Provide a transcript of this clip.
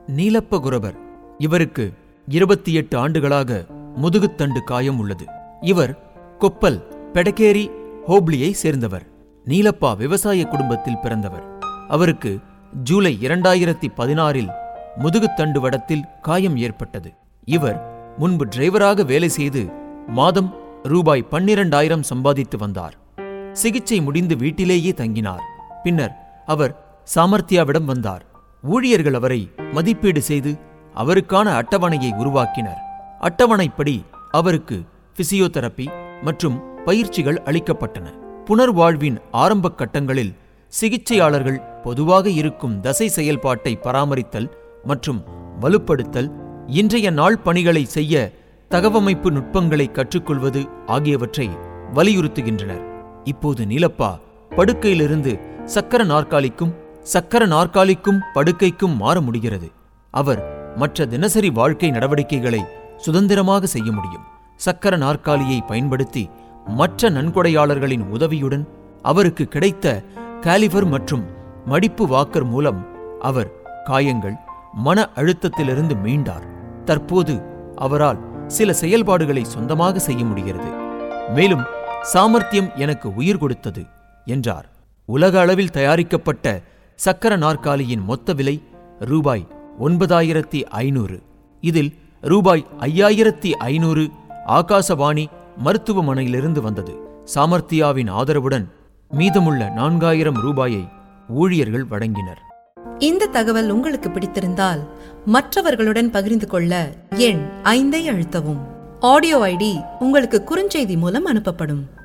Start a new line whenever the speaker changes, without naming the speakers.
நீலப்ப குரவர் இவருக்கு இருபத்தி எட்டு ஆண்டுகளாக முதுகுத்தண்டு காயம் உள்ளது இவர் கொப்பல் பெடகேரி ஹோப்ளியை சேர்ந்தவர் நீலப்பா விவசாய குடும்பத்தில் பிறந்தவர் அவருக்கு ஜூலை இரண்டாயிரத்தி பதினாறில் முதுகுத்தண்டு வடத்தில் காயம் ஏற்பட்டது இவர் முன்பு டிரைவராக வேலை செய்து மாதம் ரூபாய் பன்னிரண்டாயிரம் சம்பாதித்து வந்தார் சிகிச்சை முடிந்து வீட்டிலேயே தங்கினார் பின்னர் அவர் சாமர்த்தியாவிடம் வந்தார் ஊழியர்கள் அவரை மதிப்பீடு செய்து அவருக்கான அட்டவணையை உருவாக்கினர் அட்டவணைப்படி அவருக்கு பிசியோதெரபி மற்றும் பயிற்சிகள் அளிக்கப்பட்டன புனர்வாழ்வின் ஆரம்ப கட்டங்களில் சிகிச்சையாளர்கள் பொதுவாக இருக்கும் தசை செயல்பாட்டை பராமரித்தல் மற்றும் வலுப்படுத்தல் இன்றைய நாள் பணிகளை செய்ய தகவமைப்பு நுட்பங்களை கற்றுக்கொள்வது ஆகியவற்றை வலியுறுத்துகின்றனர் இப்போது நீலப்பா படுக்கையிலிருந்து சக்கர நாற்காலிக்கும் சக்கர நாற்காலிக்கும் படுக்கைக்கும் மாற முடிகிறது அவர் மற்ற தினசரி வாழ்க்கை நடவடிக்கைகளை சுதந்திரமாக செய்ய முடியும் சக்கர நாற்காலியை பயன்படுத்தி மற்ற நன்கொடையாளர்களின் உதவியுடன் அவருக்கு கிடைத்த காலிபர் மற்றும் மடிப்பு வாக்கர் மூலம் அவர் காயங்கள் மன அழுத்தத்திலிருந்து மீண்டார் தற்போது அவரால் சில செயல்பாடுகளை சொந்தமாக செய்ய முடிகிறது மேலும் சாமர்த்தியம் எனக்கு உயிர் கொடுத்தது என்றார் உலக அளவில் தயாரிக்கப்பட்ட சக்கர நாற்காலியின் மொத்த விலை ரூபாய் ஒன்பதாயிரத்தி ஐநூறு இதில் ரூபாய் ஐயாயிரத்தி ஐநூறு ஆகாசவாணி மருத்துவமனையிலிருந்து வந்தது சாமர்த்தியாவின் ஆதரவுடன் மீதமுள்ள நான்காயிரம் ரூபாயை ஊழியர்கள் வழங்கினர்
இந்த தகவல் உங்களுக்கு பிடித்திருந்தால் மற்றவர்களுடன் பகிர்ந்து கொள்ள எண் ஐந்தை அழுத்தவும் ஆடியோ ஐடி உங்களுக்கு குறுஞ்செய்தி மூலம் அனுப்பப்படும்